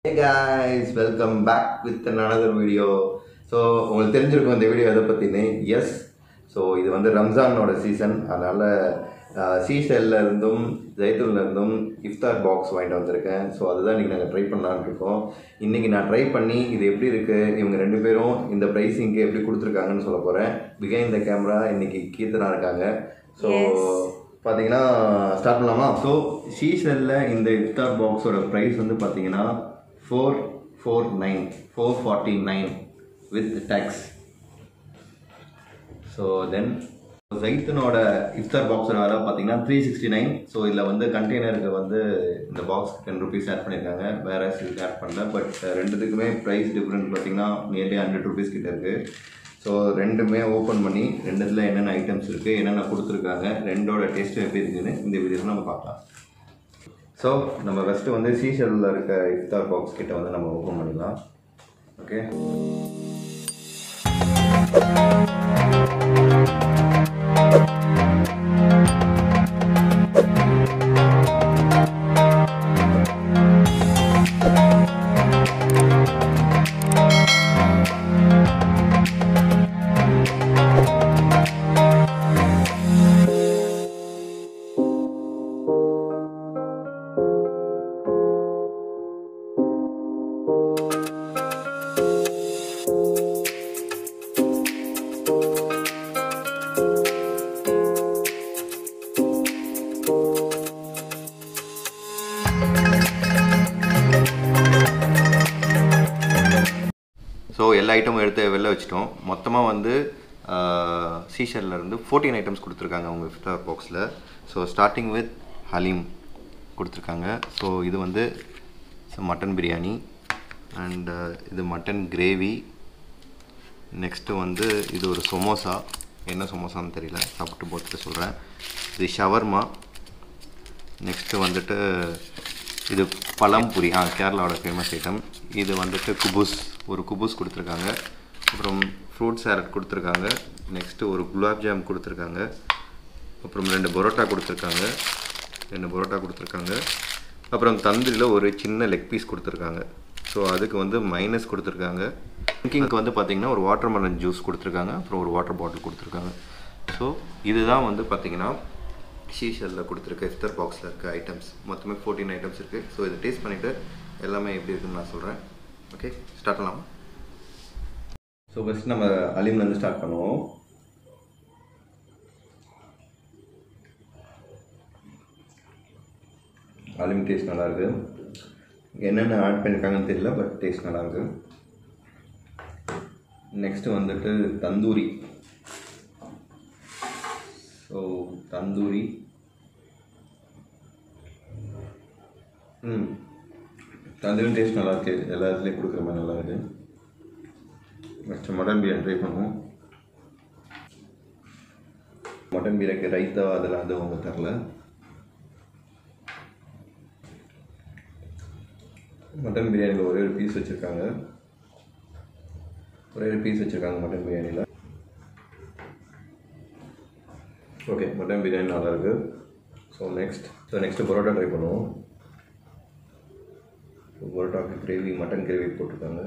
Hey guys, welcome back with another video. So உங்களுக்கு தெரிஞ்சிருக்கும் இந்த வீடியோ எதை பற்றினு எஸ் ஸோ இது வந்து ரம்ஜானோட சீசன் அதனால் சீசல்ல இருந்தும் ஜெய்தூன்ல இருந்தும் இஃப்தார் பாக்ஸ் வாங்கிட்டு வந்திருக்கேன் ஸோ அதுதான் இன்றைக்கி நாங்கள் ட்ரை பண்ணலான்னு இருக்கோம் இன்றைக்கி நான் ட்ரை பண்ணி இது எப்படி இருக்குது இவங்க ரெண்டு பேரும் இந்த ப்ரைஸிங்க்கு எப்படி கொடுத்துருக்காங்கன்னு சொல்ல போகிறேன் பிகைன் த கேமரா இன்றைக்கி கீர்த்தனா இருக்காங்க ஸோ பார்த்தீங்கன்னா ஸ்டார்ட் பண்ணலாமா ஸோ ஷீசலில் இந்த இஃப்தார் பாக்ஸோட ப்ரைஸ் வந்து பார்த்தீங்கன்னா four four nine four forty nine with taxes so then ஜைத்தனோட இஃப்தார் பாக்ஸோட விலை பார்த்தீங்கன்னா த்ரீ சிக்ஸ்டி நைன் ஸோ இதில் வந்து கண்டெய்னருக்கு வந்து இந்த பாக்ஸ் டென் ருபீஸ் ஆட் பண்ணியிருக்காங்க வேற இதுக்கு ஆட் பண்ணல பட் ரெண்டுத்துக்குமே ப்ரைஸ் டிஃப்ரெண்ட் பார்த்தீங்கன்னா நியர்லி ஹண்ட்ரட் ருபீஸ் கிட்ட இருக்குது ஸோ ரெண்டுமே ஓப்பன் பண்ணி ரெண்டுத்தில் என்னென்ன ஐட்டம்ஸ் இருக்குது என்னென்ன கொடுத்துருக்காங்க ரெண்டோட டேஸ்ட்டும் எப்படி இருக்குன்னு இந்த வீடியோவில் நம்ம பார்க்கலாம் ஸோ நம்ம ஃபஸ்ட்டு வந்து சீஷலில் இருக்க இஃப்தார் பாக்ஸ் கிட்ட வந்து நம்ம ஓப்பன் பண்ணிடலாம் ஓகே ஸோ எல்லா ஐட்டமும் எடுத்து வெளில வச்சுட்டோம் மொத்தமாக வந்து சீஷல்ல இருந்து ஃபோர்டீன் ஐட்டம்ஸ் கொடுத்துருக்காங்க அவங்க இஃப்தார் பாக்ஸில் ஸோ ஸ்டார்டிங் வித் ஹலீம் கொடுத்துருக்காங்க ஸோ இது வந்து மட்டன் பிரியாணி அண்ட் இது மட்டன் கிரேவி நெக்ஸ்ட்டு வந்து இது ஒரு சமோசா என்ன சமோசான்னு தெரியல சாப்பிட்டு போட்டு சொல்கிறேன் இது ஷவர்மா நெக்ஸ்ட்டு வந்துட்டு இது பழம்புரி ஆ கேரளாவோட ஃபேமஸ் ஐட்டம் இது வந்துட்டு குபூஸ் ஒரு குபூஸ் கொடுத்துருக்காங்க அப்புறம் ஃப்ரூட் சாலட் கொடுத்துருக்காங்க நெக்ஸ்ட்டு ஒரு குலாப் ஜாம் கொடுத்துருக்காங்க அப்புறம் ரெண்டு பரோட்டா கொடுத்துருக்காங்க ரெண்டு பரோட்டா கொடுத்துருக்காங்க அப்புறம் தந்தூரியில் ஒரு சின்ன லெக் பீஸ் கொடுத்துருக்காங்க ஸோ அதுக்கு வந்து மைனஸ் கொடுத்துருக்காங்க ட்ரிங்கிங்க்கு வந்து பார்த்திங்கன்னா ஒரு வாட்டர் மெலன் ஜூஸ் கொடுத்துருக்காங்க அப்புறம் ஒரு வாட்டர் பாட்டில் கொடுத்துருக்காங்க ஸோ இதுதான் வந்து பார்த்திங்கன்னா ஷீஷலில் கொடுத்துருக்க இஃப்தர் பாக்ஸில் இருக்க ஐட்டம்ஸ் மொத்தமே ஃபோர்டீன் ஐட்டம்ஸ் இருக்குது ஸோ இதை டேஸ்ட் பண்ணிவிட்டு எல்லாமே எப்படி இருக்குன்னு நான் சொல்கிறேன் ஓகே ஸ்டார்ட் பண்ணலாமா ஸோ ஃபஸ்ட் நம்ம அலிம்லேருந்து ஸ்டார்ட் பண்ணுவோம் அலிம் டேஸ்ட் நல்லாயிருக்கு என்னென்ன ஆட் பண்ணியிருக்காங்கன்னு தெரியல பட் டேஸ்ட் நல்லாயிருக்கு நெக்ஸ்ட்டு வந்துட்டு தந்தூரி ஸோ தந்தூரி ம் தந்தூரி டேஸ்ட் நல்லா இருக்கு எல்லா இடத்துலையும் கொடுக்குற மாதிரி நல்லா இருக்கு நெக்ஸ்ட் மட்டன் பிரியாணி ட்ரை பண்ணுவோம் மட்டன் பிரியாணிக்கு ரைத்தா அதெல்லாம் வந்து அவங்க தரல மட்டன் பிரியாணியில் ஒரே ஒரு பீஸ் வச்சுருக்காங்க ஒரே ஒரு பீஸ் வச்சுருக்காங்க மட்டன் பிரியாணியில் ஓகே மட்டன் பிரியாணி நல்லா இருக்கு so next so next parotta try பண்ணுவோம் பரோட்டாக்கு கிரேவி மட்டன் கிரேவி போட்டிருக்காங்க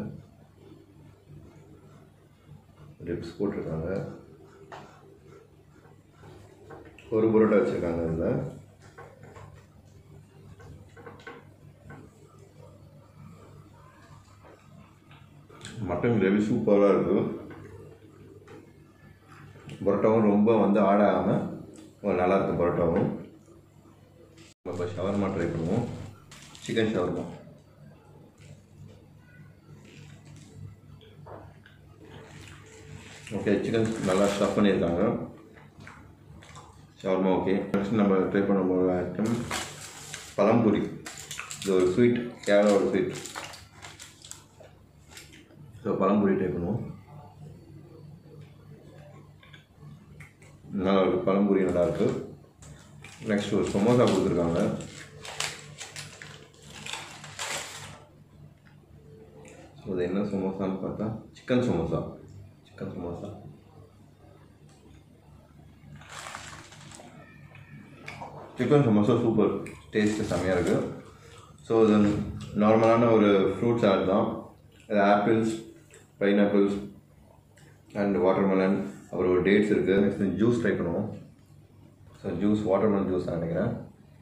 ரிப்ஸ் போட்டிருக்காங்க ஒரு பரோட்டா வச்சுருக்காங்க இதில் மட்டன் கிரேவி சூப்பராக இருக்குது பரோட்டாவும் ரொம்ப வந்து ஆடாமல் நல்லா இருக்கும் பரோட்டாவும் நம்ம இப்போ ஷவர்மா ட்ரை பண்ணுவோம் சிக்கன் ஷவர்மா ஓகே சிக்கன் நல்லா ஸ்டஃப் பண்ணியிருக்காங்க ஷவர்மா ஓகே நெக்ஸ்ட் நம்ம ட்ரை பண்ண போகிற ஐட்டம் பழம்புரி இது ஒரு ஸ்வீட் கேரளாவோட ஸ்வீட் ஸோ பழம்புரி ட்ரை பண்ணுவோம் நல்லா இருக்குது பழம்புரி நல்லா இருக்குது நெக்ஸ்ட் ஒரு சமோசா கொடுத்துருக்காங்க ஸோ அது என்ன சமோசான்னு பார்த்தா chicken samosa chicken samosa chicken samosa super taste செம்மையாக இருக்குது ஸோ இது நார்மலான ஒரு ஃப்ரூட் சாலட் தான் இது ஆப்பிள்ஸ் பைனாப்பிள்ஸ் அண்ட் வாட்டர்மெலன் அப்புறம் ஒரு டேட்ஸ் இருக்குது நெக்ஸ்ட் ஜூஸ் ட்ரை பண்ணுவோம் ஸோ ஜூஸ் வாட்டர்மெலன் ஜூஸ் தான் நினைக்கிறேன்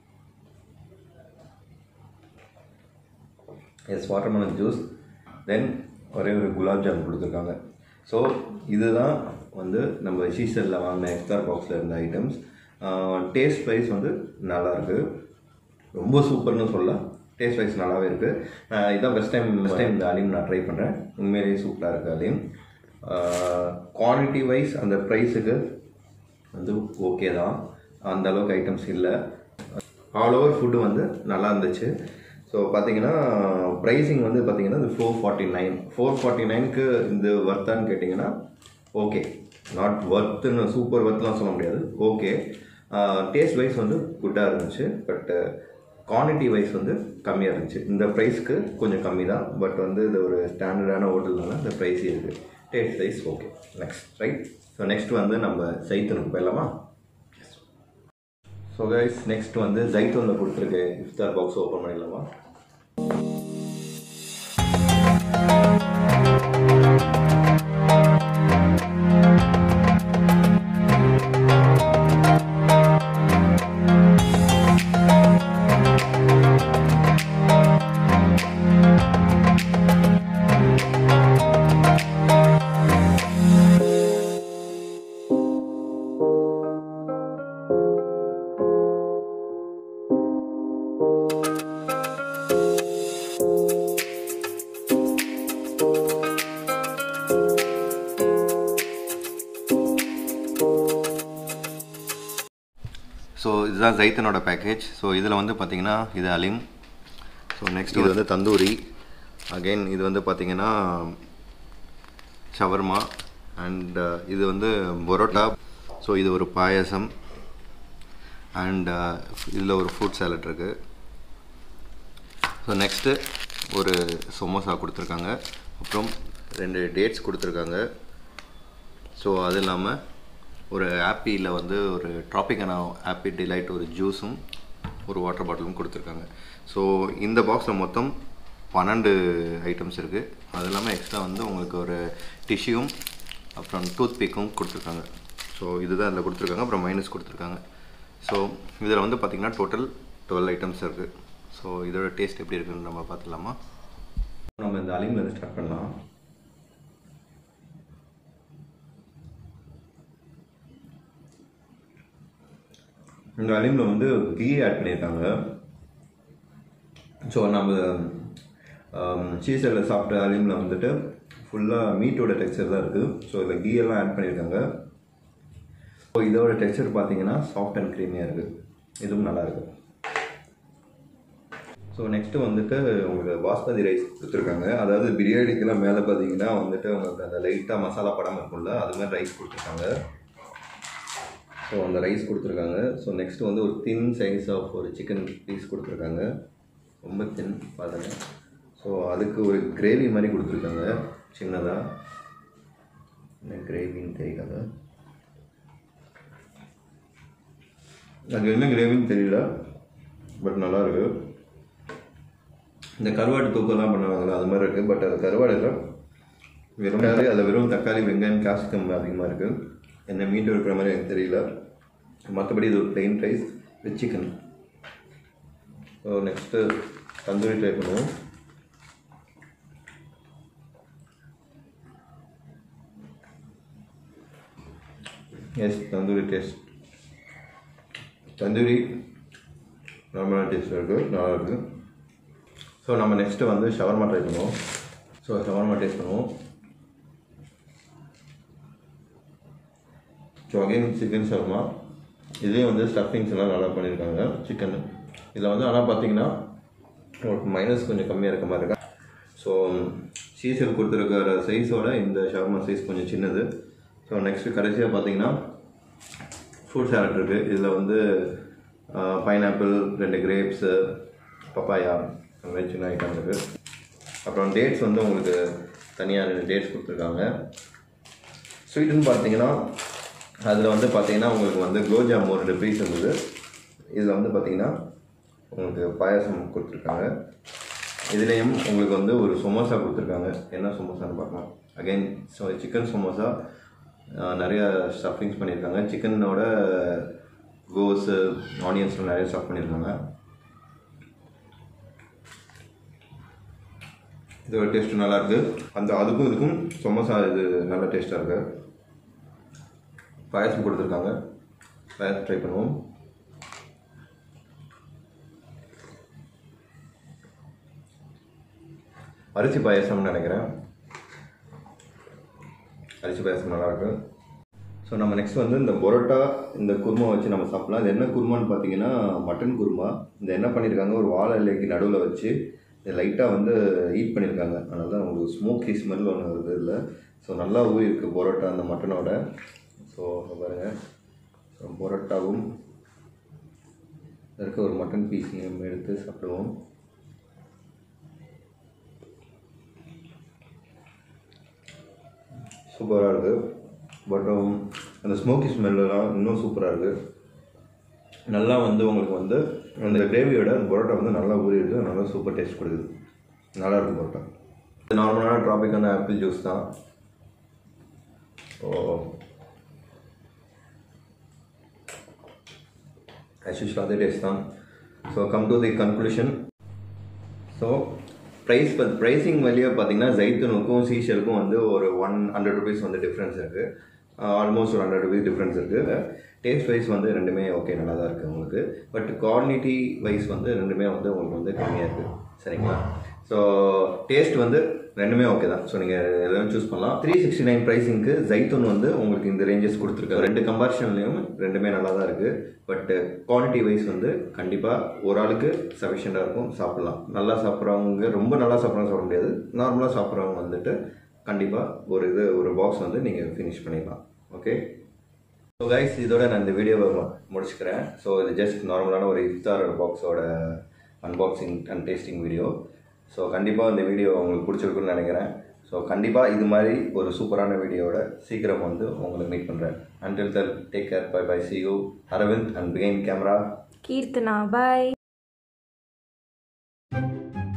எஸ் வாட்டர்மெலன் ஜூஸ் தென் ஒரே ஒரு குலாப் ஜாமுன் கொடுத்துருக்காங்க ஸோ இதுதான் வந்து நம்ம சீசனில் வாங்கின எக்ஸ்ட்ரா பாக்ஸில் இருந்த ஐட்டம்ஸ் டேஸ்ட் வைஸ் வந்து நல்லாயிருக்கு ரொம்ப சூப்பர்னு சொல்லலாம் டேஸ்ட் வைஸ் நல்லாவே இருக்குது இதான் ஃபஸ்ட் டைம் ஃபஸ்ட் டைம் இந்த அலீம் நான் ட்ரை பண்ணுறேன் உண்மையிலேயே சூப்பராக இருக்குது அலீம் குவான்டிட்டி வைஸ் அந்த ப்ரைஸுக்கு வந்து ஓகே தான் அந்த அளவுக்கு ஐட்டம்ஸ் இல்லை ஆல் ஓவர் ஃபுட்டு வந்து நல்லா இருந்துச்சு ஸோ பார்த்தீங்கன்னா ப்ரைஸிங் வந்து பார்த்தீங்கன்னா இது four forty nine four forty நைனுக்கு இந்த ஒர்த்தான்னு கேட்டிங்கன்னா ஓகே நாட் ஒர்த்துன்னு சூப்பர் ஒர்த்லாம் சொல்ல முடியாது ஓகே டேஸ்ட் வைஸ் வந்து குட்டாக இருந்துச்சு பட் குவான்டிட்டி வைஸ் வந்து கம்மியாக இருந்துச்சு இந்த ப்ரைஸ்க்கு கொஞ்சம் கம்மி தான் பட் வந்து இது ஒரு ஸ்டாண்டர்டான ஹோட்டல்னால இந்த ப்ரைஸ் இருக்குது taste wise okay next right so next வந்து நம்ம சைத்தனுக்கு போயிடலாமா ஸோ கைஸ் நெக்ஸ்ட் வந்து ஜைத்தோனில் கொடுத்துருக்க இஃப்தார் பாக்ஸ் ஓப்பன் பண்ணிடலாமா ஸோ இதுதான் ஜைத்தனோட பேக்கேஜ் ஸோ இதில் வந்து பார்த்தீங்கன்னா இது அலிம் ஸோ நெக்ஸ்ட் இது வந்து தந்தூரி அகைன் இது வந்து பார்த்தீங்கன்னா ஷவர்மா அண்ட் இது வந்து பரோட்டா ஸோ இது ஒரு பாயசம் அண்ட் இதில் ஒரு ஃப்ரூட் சாலட் இருக்குது ஸோ நெக்ஸ்ட்டு ஒரு சமோசா கொடுத்துருக்காங்க அப்புறம் ரெண்டு டேட்ஸ் கொடுத்துருக்காங்க ஸோ அது இல்லாமல் ஒரு ஆப்பியில் வந்து ஒரு ட்ராபிக்கான ஆப்பி டிலைட் ஒரு ஜூஸும் ஒரு வாட்டர் பாட்டிலும் கொடுத்துருக்காங்க ஸோ இந்த பாக்ஸில் மொத்தம் பன்னெண்டு ஐட்டம்ஸ் இருக்குது அது இல்லாமல் எக்ஸ்ட்ரா வந்து உங்களுக்கு ஒரு டிஷ்யூம் அப்புறம் டூத் பிக்கும் கொடுத்துருக்காங்க ஸோ இதுதான் இதில் கொடுத்துருக்காங்க அப்புறம் மைனஸ் கொடுத்துருக்காங்க ஸோ இதில் வந்து பார்த்திங்கன்னா டோட்டல் டுவெல் ஐட்டம்ஸ் இருக்குது ஸோ இதோட டேஸ்ட் எப்படி இருக்குன்னு நம்ம பார்த்துலாமா நம்ம இந்த அலிம்லேருந்து ஸ்டார்ட் பண்ணலாம் இந்த அலிமில் வந்து கீ ஆட் பண்ணியிருக்காங்க ஸோ நம்ம சீசரில் சாப்பிட்ட அலிமில் வந்துட்டு ஃபுல்லாக மீட்டோட டெக்ஸ்சர் தான் இருக்குது ஸோ இதில் கீ எல்லாம் ஆட் பண்ணியிருக்காங்க ஸோ இதோட டெக்ஸ்சர் பார்த்தீங்கன்னா சாஃப்ட் அண்ட் க்ரீமியாக இருக்குது இதுவும் நல்லா இருக்குது ஸோ நெக்ஸ்ட்டு வந்துட்டு உங்களுக்கு பாஸ்மதி ரைஸ் கொடுத்துருக்காங்க அதாவது பிரியாணிக்கெல்லாம் மேலே பார்த்தீங்கன்னா வந்துட்டு உங்களுக்கு அந்த லைட்டாக மசாலா படம் இருக்கும்ல அது மாதிரி ரைஸ் கொடுத்துருக்காங்க ஸோ அந்த ரைஸ் கொடுத்துருக்காங்க ஸோ நெக்ஸ்ட் வந்து ஒரு தின் சைஸ் ஆஃப் ஒரு சிக்கன் பீஸ் கொடுத்துருக்காங்க ரொம்ப தின் பாருங்க ஸோ அதுக்கு ஒரு கிரேவி மாதிரி கொடுத்துருக்காங்க சின்னதாக என்ன கிரேவின்னு தெரியல அது என்ன கிரேவின்னு தெரியல பட் நல்லா இருக்கு இந்த கருவாடு தூக்கம்லாம் பண்ணுவாங்கல்ல அது மாதிரி இருக்குது பட் அது கருவாடு இல்லை வெறும் அதில் வெறும் தக்காளி வெங்காயம் கேப்சிகம் அதிகமாக இருக்குது என்ன மீட் இருக்கிற மாதிரி எனக்கு தெரியல மற்றபடி இது ஒரு plain rice with chicken so next tandoori try பண்ணுவோம் எஸ் தந்தூரி டேஸ்ட் தந்தூரி நார்மலான டேஸ்ட் இருக்குது நல்லா இருக்குது ஸோ நம்ம நெக்ஸ்ட்டு வந்து ஷவர்மா ட்ரை பண்ணுவோம் ஸோ ஷவர்மா டேஸ்ட் பண்ணுவோம் ஸோ அகைன் சிக்கன் ஷவர்மா இதுலேயும் வந்து ஸ்டஃபிங்ஸ் எல்லாம் நல்லா பண்ணியிருக்காங்க சிக்கன் இதில் வந்து ஆனால் பார்த்தீங்கன்னா உங்களுக்கு மைனஸ் கொஞ்சம் கம்மியாக இருக்க மாதிரி இருக்கா ஸோ சீசல் கொடுத்துருக்கிற சைஸோட இந்த ஷவர்மா சைஸ் கொஞ்சம் சின்னது ஸோ நெக்ஸ்ட்டு கடைசியாக பார்த்தீங்கன்னா ஃப்ரூட் சாலட் இருக்குது இதில் வந்து பைனாப்பிள் ரெண்டு கிரேப்ஸு பப்பாயா அந்த மாதிரி சின்ன ஐட்டம் இருக்குது அப்புறம் டேட்ஸ் வந்து உங்களுக்கு தனியாக ரெண்டு டேட்ஸ் கொடுத்துருக்காங்க ஸ்வீட்டுன்னு பார்த்தீங்கன்னா அதில் வந்து பார்த்தீங்கன்னா உங்களுக்கு வந்து குலோப்ஜாம் ஒரு ரெண்டு பீஸ் இருந்தது இதில் வந்து பார்த்தீங்கன்னா உங்களுக்கு பாயாசம் கொடுத்துருக்காங்க இதுலேயும் உங்களுக்கு வந்து ஒரு சமோசா கொடுத்துருக்காங்க என்ன சமோசான்னு பார்க்கலாம் அகைன் ஸோ சிக்கன் சமோசா நிறைய ஸ்டஃபிங்ஸ் பண்ணியிருக்காங்க சிக்கனோட கோஸு ஆனியன்ஸ்லாம் நிறைய ஸ்டஃப் பண்ணியிருக்காங்க இதோட டேஸ்ட் நல்லா இருக்கு அந்த அதுக்கும் இதுக்கும் சமோசா இது நல்ல டேஸ்ட்டாக இருக்கு பாயாசம் கொடுத்துருக்காங்க பாயாசம் ட்ரை பண்ணுவோம் அரிசி பாயாசம்னு நினைக்கிறேன் அரிசி பாயாசம் நல்லா இருக்கு ஸோ நம்ம நெக்ஸ்ட் வந்து இந்த பரோட்டா இந்த குருமா வச்சு நம்ம சாப்பிடலாம் இது என்ன குருமான்னு பார்த்தீங்கன்னா மட்டன் குருமா இந்த என்ன பண்ணியிருக்காங்க ஒரு வாழை இலைக்கு நடுவில் வச்சு இதை லைட்டாக வந்து ஹீட் பண்ணியிருக்காங்க அதனால தான் உங்களுக்கு ஸ்மோக்கி ஸ்மெல் ஒன்று வருது இல்லை ஸோ நல்லா ஊறி இருக்குது பரோட்டா அந்த மட்டனோட ஸோ பாருங்கள் ஸோ பரோட்டாவும் இருக்க ஒரு மட்டன் பீஸையும் எடுத்து சாப்பிடுவோம் சூப்பராக இருக்குது பட் அந்த ஸ்மோக்கி ஸ்மெல்லாம் இன்னும் சூப்பராக இருக்குது நல்லா வந்து உங்களுக்கு வந்து அந்த கிரேவியோட அந்த பரோட்டா வந்து நல்லா ஊறி இருக்குது நல்லா சூப்பர் டேஸ்ட் கொடுக்குது நல்லா இருக்கும் பரோட்டா நார்மலான ட்ராபிக் அந்த ஆப்பிள் ஜூஸ் தான் ஓ as usual அதே டேஸ்ட் தான் so come to the conclusion so price pricing வழியாக பார்த்தீங்கன்னா ஜெய்தனுக்கும் சீஷலுக்கும் வந்து ஒரு ஒன் ஹண்ட்ரட் ருபீஸ் வந்து டிஃப்ரென்ஸ் இருக்குது ஆல்மோஸ்ட் ஒரு ஹண்ட்ரட் ருபீஸ் டிஃப்ரென்ஸ் இருக்குது டேஸ்ட் வைஸ் வந்து ரெண்டுமே ஓகே நல்லா தான் இருக்குது உங்களுக்கு பட் குவாலிட்டி வைஸ் வந்து ரெண்டுமே வந்து உங்களுக்கு வந்து கம்மியாக இருக்குது சரிங்களா ஸோ டேஸ்ட் வந்து ரெண்டுமே ஓகே தான் ஸோ நீங்கள் எதாவது சூஸ் பண்ணலாம் த்ரீ சிக்ஸ்டி நைன் ப்ரைஸிங்க்கு ஜைத்தூன் வந்து உங்களுக்கு இந்த ரேஞ்சஸ் கொடுத்துருக்காரு ரெண்டு கம்பாரிஷன்லேயும் ரெண்டுமே நல்லா தான் இருக்குது பட் குவாலிட்டி வைஸ் வந்து கண்டிப்பாக ஒரு ஆளுக்கு சஃபிஷியண்ட்டாக இருக்கும் சாப்பிட்லாம் நல்லா சாப்பிட்றவங்க ரொம்ப நல்லா சாப்பிட்றவங்க சாப்பிட முடியாது நார்மலாக சாப்பிட்றவங்க வந்துட்டு கண்டிப்பாக ஒரு இது ஒரு பாக்ஸ் வந்து நீங்கள் ஃபினிஷ் பண்ணிடலாம் ஓகே ஸோ கைஸ் இதோட நான் இந்த வீடியோவை மு- முடிச்சுக்கிறேன் ஸோ இது ஜஸ்ட் நார்மலான ஒரு இஃப்தார் பாக்ஸோட unboxing and tasting video so கண்டிப்பாக இந்த வீடியோ உங்களுக்கு பிடிச்சிருக்குன்னு நினைக்கிறேன் ஸோ கண்டிப்பாக இது மாதிரி ஒரு சூப்பரான வீடியோவோட சீக்கிரம் வந்து உங்களை மீட் பண்ணுறேன் until then take care bye bye see you Aravind and பிகைன் கேமரா கீர்த்தனா பாய்